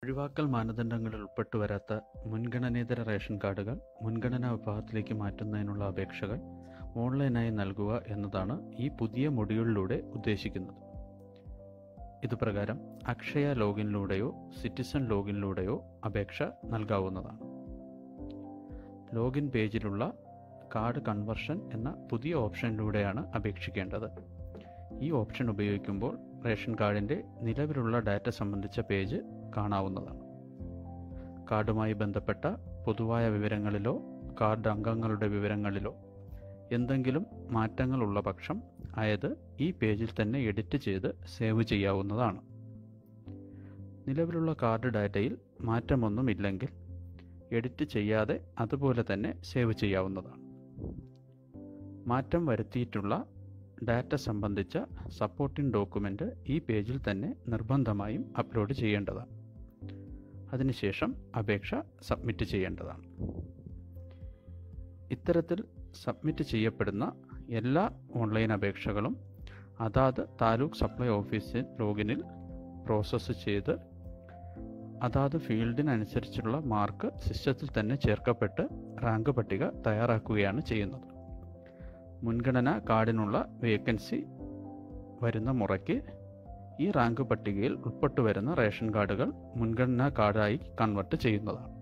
ഒഴിവാക്കൽ മാനദണ്ഡങ്ങളിൽ ഉൾപ്പെട്ടു വരാത്ത മുൻഗണനേതര റേഷൻ കാർഡുകൾ മുൻഗണനാ വിഭാഗത്തിലേക്ക് മാറ്റുന്നതിനുള്ള അപേക്ഷകൾ ഓൺലൈനായി നൽകുക എന്നതാണ് ഈ പുതിയ മൊഡ്യൂളിലൂടെ ഉദ്ദേശിക്കുന്നത് ഇതുപ്രകാരം അക്ഷയ ലോഗിനിലൂടെയോ സിറ്റിസൺ ലോഗിനിലൂടെയോ അപേക്ഷ നൽകാവുന്നതാണ് ലോഗിൻ പേജിലുള്ള കാർഡ് കൺവർഷൻ എന്ന പുതിയ ഓപ്ഷനിലൂടെയാണ് അപേക്ഷിക്കേണ്ടത് ഈ ഓപ്ഷൻ ഉപയോഗിക്കുമ്പോൾ റേഷൻ കാർഡിൻ്റെ നിലവിലുള്ള ഡാറ്റ സംബന്ധിച്ച പേജ് കാണാവുന്നതാണ് കാർഡുമായി ബന്ധപ്പെട്ട പൊതുവായ വിവരങ്ങളിലോ കാർഡ് അംഗങ്ങളുടെ വിവരങ്ങളിലോ എന്തെങ്കിലും മാറ്റങ്ങളുള്ള പക്ഷം ആയത് ഈ പേജിൽ തന്നെ എഡിറ്റ് ചെയ്ത് സേവ് ചെയ്യാവുന്നതാണ് നിലവിലുള്ള കാർഡ് ഡാറ്റയിൽ മാറ്റമൊന്നുമില്ലെങ്കിൽ എഡിറ്റ് ചെയ്യാതെ അതുപോലെ തന്നെ സേവ് ചെയ്യാവുന്നതാണ് മാറ്റം വരുത്തിയിട്ടുള്ള ഡാറ്റ സംബന്ധിച്ച സപ്പോർട്ടിംഗ് ഡോക്യുമെൻ്റ് ഈ പേജിൽ തന്നെ നിർബന്ധമായും അപ്ലോഡ് ചെയ്യേണ്ടതാണ് അതിനുശേഷം അപേക്ഷ സബ്മിറ്റ് ചെയ്യേണ്ടതാണ് ഇത്തരത്തിൽ സബ്മിറ്റ് ചെയ്യപ്പെടുന്ന എല്ലാ ഓൺലൈൻ അപേക്ഷകളും അതാത് താലൂക്ക് സപ്ലൈ ഓഫീസിൽ ലോഗിനിൽ പ്രോസസ്സ് ചെയ്ത് അതാത് ഫീൽഡിനനുസരിച്ചുള്ള മാർക്ക് സിസ്റ്റത്തിൽ തന്നെ ചേർക്കപ്പെട്ട് റാങ്ക് പട്ടിക തയ്യാറാക്കുകയാണ് ചെയ്യുന്നത് മുൻഗണനാ കാർഡിനുള്ള വേക്കൻസി വരുന്ന മുറയ്ക്ക് ഈ റാങ്ക് പട്ടികയിൽ ഉൾപ്പെട്ടു വരുന്ന റേഷൻ കാർഡുകൾ മുൻഗണനാ കാർഡായി കൺവെർട്ട് ചെയ്യുന്നതാണ്